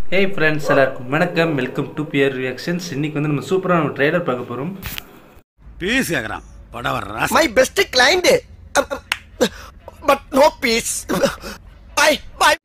Hey friends எல்லாருக்கும் வணக்கம் welcome to peer reactions இன்னைக்கு வந்து நம்ம சூப்பரான ஒரு ட்ரெய்லர் பார்க்க போகிறோம் பீஸ் கேக்குறான் படம் வர்ற my best client. Um, um, but no peace. Bye, bye.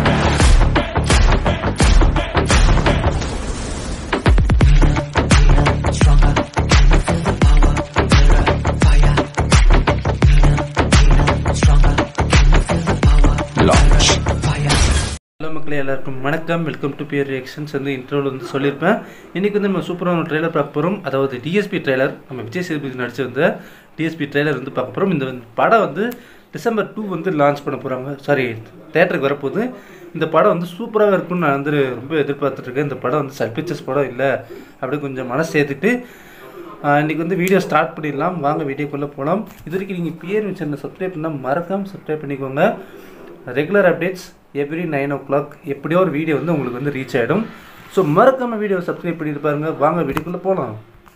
Hello மக்களே எல்லாருக்கும் வணக்கம் வெல்கம் டு பியர் ரியாக்ஷன்ஸ் வந்து இன்ட்ரோவில் வந்து சொல்லியிருப்பேன் இன்னைக்கு வந்து நம்ம சூப்பரான ஒரு ட்ரெய்லர் பார்க்க போகிறோம் அதாவது டிஎஸ்பி ட்ரெய்லர் நம்ம விஜய் சேதுபதி நடிச்சிருந்த டிஎஸ்பி ட்ரெய்லர் வந்து பார்க்க போகிறோம் இந்த வந்து படம் வந்து டிசம்பர் டூ வந்து லான்ச் பண்ண போகிறாங்க சாரி தேட்டருக்கு வரப்போகுது இந்த படம் வந்து சூப்பராக இருக்கும்னு நான் வந்து ரொம்ப எதிர்பார்த்துட்ருக்கேன் இந்த படம் வந்து சர்பிச்சஸ் படம் இல்லை அப்படி கொஞ்சம் மனசு சேர்த்துட்டு ஆஹ் இன்னைக்கு வந்து வீடியோ ஸ்டார்ட் பண்ணிடலாம் வாங்க வீடியோக்குள்ளே போகலாம் இது வரைக்கும் நீங்கள் பியர் சேனலை சப்ஸ்கிரைப் பண்ணால் மறக்காம சப்ஸ்கிரைப் பண்ணிக்கோங்க regular updates every nine o'clock எப்படியோ ஒரு வீடியோ வந்து உங்களுக்கு வந்து ரீச் ஆகிடும் ஸோ மறக்காம வீடியோ சப்ஸ்கிரைப் பண்ணிட்டு பாருங்க வாங்க வீடியோக்குள்ளே போகலாம்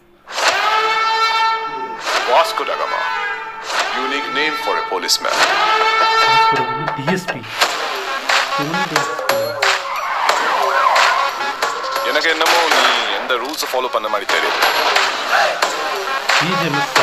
Vasco da Gama. Unique name for a policeman. DSP எனக்கு என்னமோ நீ எந்த ரூல்ஸ் ஃபாலோ பண்ண மாதிரி தெரியுது பிஜிஎம்எஸ்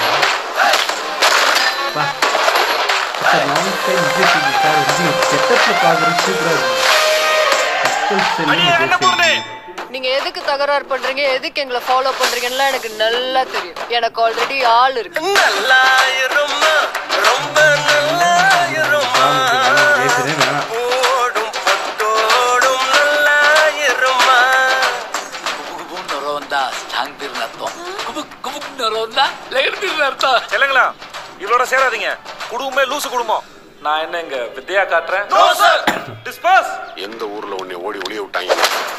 பா சார் நானும் டைம் விஜய் டிவி சார் வந்து செட்டப்பில் பார்க்குறது சூப்பராக இருக்கும் மக்கள் செல்வி நீங்க எதுக்கு தகராறு பண்றீங்க எதுக்கு எங்களை ஃபாலோ பண்றீங்கன்னு எனக்கு நல்லா தெரியும் எனக்கு ஆல்ரெடி ஆள் இருக்கு நல்லாயிரும்மா, ரொம்ப நல்லாயிரும்மா. பேசுகிறேன் வேணாம் ஓடும் பட்டோடும் நல்லாயிரும்மா. 구북구북 너러온다 장비를 놨어 구북구북 너러온다 레이를 놨어 இல்லைங்களா இவளோட சேராதீங்க குடும்பமே லூசு குடும்பம் நான் என்ன இங்க வித்தையா காட்டுறேன் டிஸ்பாஸ் எந்த ஊர்ல உன்னை ஓடி ஒளிய விட்டாங்க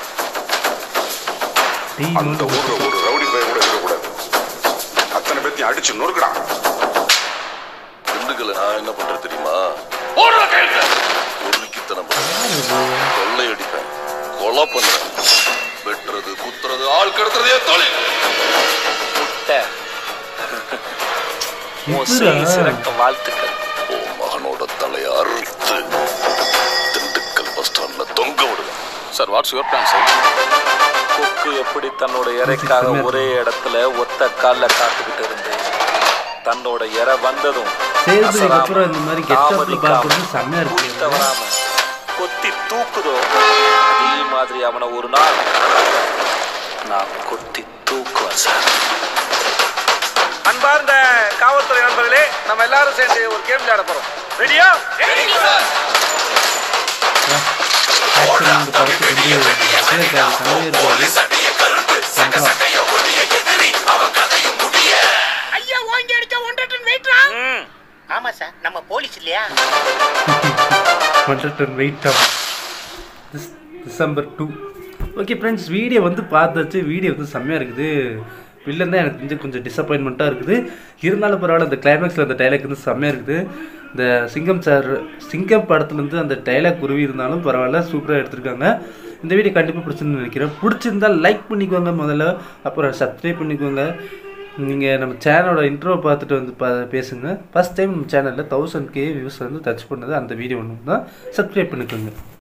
டீ அந்த ஊர்ல ஒரு ரவுடி பைய கூட இருக்கக்கூடாது அத்தனை பேத்தையும் அடிச்சு நொறுக்குறான் திண்டுக்கல நான் என்ன பண்றது தெரியுமா பொருளுக்குத்தனம் கொள்ளை அடிப்பேன் கொலை பண்றேன் வெட்டுறது குத்துறது ஆள் கடத்துறது என் தொழில் முட்டை உன் செய் சிறக்க வாழ்த்துக்கள் ஓ மகனோட தலையை அறுத்து திண்டுக்கல் பஸ் ஸ்டாண்ட்ல தொங்க விடுவேன் sir what's your plan sir கொக்கு எப்படி தன்னோட இறைக்காக ஒரே இடத்துல ஒத்த கால்ல காத்துக்கிட்டு இருந்து தன்னோட இறை வந்ததும் சேதுபதிக்கு அப்புறம் இந்த மாதிரி கெட்டப்ல தாமதிக்காம, பார்க்கறது செம்மையா இருக்கு. குறி தவறாம கொத்தி தூக்குதோ அதே மாதிரி அவனை ஒரு நாள் நான் கொத்தி தூக்குவேன் சார் அன்பார்ந்த காவல்துறை நண்பர்களே நம்ம எல்லாரும் சேர்ந்து ஒரு கேம் விளையாட போறோம் ரெடியா ஆக்சுவலி இந்த படத்துக்கு வந்து விஜயகாந்த் செம்மையா இருக்காரு ஐயா வாங்கி அடிச்ச ஒன்றரை டன் வெயிட்ரா ஆமா சார் நம்ம போலீஸ் இல்லையா hundred wait of December two okay friends video வந்து பார்த்தாச்சு வீடியோ வந்து செம்மையாக இருக்குது வில்லன் தான் எனக்கு தெரிஞ்சு கொஞ்சம் டிசப்பாயின்மெண்ட்டாக இருக்குது இருந்தாலும் பரவாயில்ல அந்த கிளைமேக்ஸில் அந்த டைலாக் வந்து செம்மையாக இருக்குது இந்த சிங்கம் சார் சிங்கம் படத்துலேருந்து அந்த டைலாக் உருவி இருந்தாலும் பரவாயில்ல சூப்பராக எடுத்திருக்காங்க இந்த வீடியோ கண்டிப்பாக பிடிச்சிருந்து நினைக்கிறேன் பிடிச்சிருந்தா லைக் பண்ணிக்கோங்க முதல்ல அப்புறம் சப்ஸ்கிரைப் பண்ணிக்கோங்க நீங்கள் நம்ம சேனலோட இன்ட்ரோ பார்த்துட்டு வந்து பா பேசுங்க ஃபஸ்ட் டைம் நம்ம சேனலில் தௌசண்ட் கே வியூஸ் வந்து டச் பண்ணது அந்த வீடியோ ஒன்று தான் சப்ஸ்கிரைப் பண்ணிக்கோங்க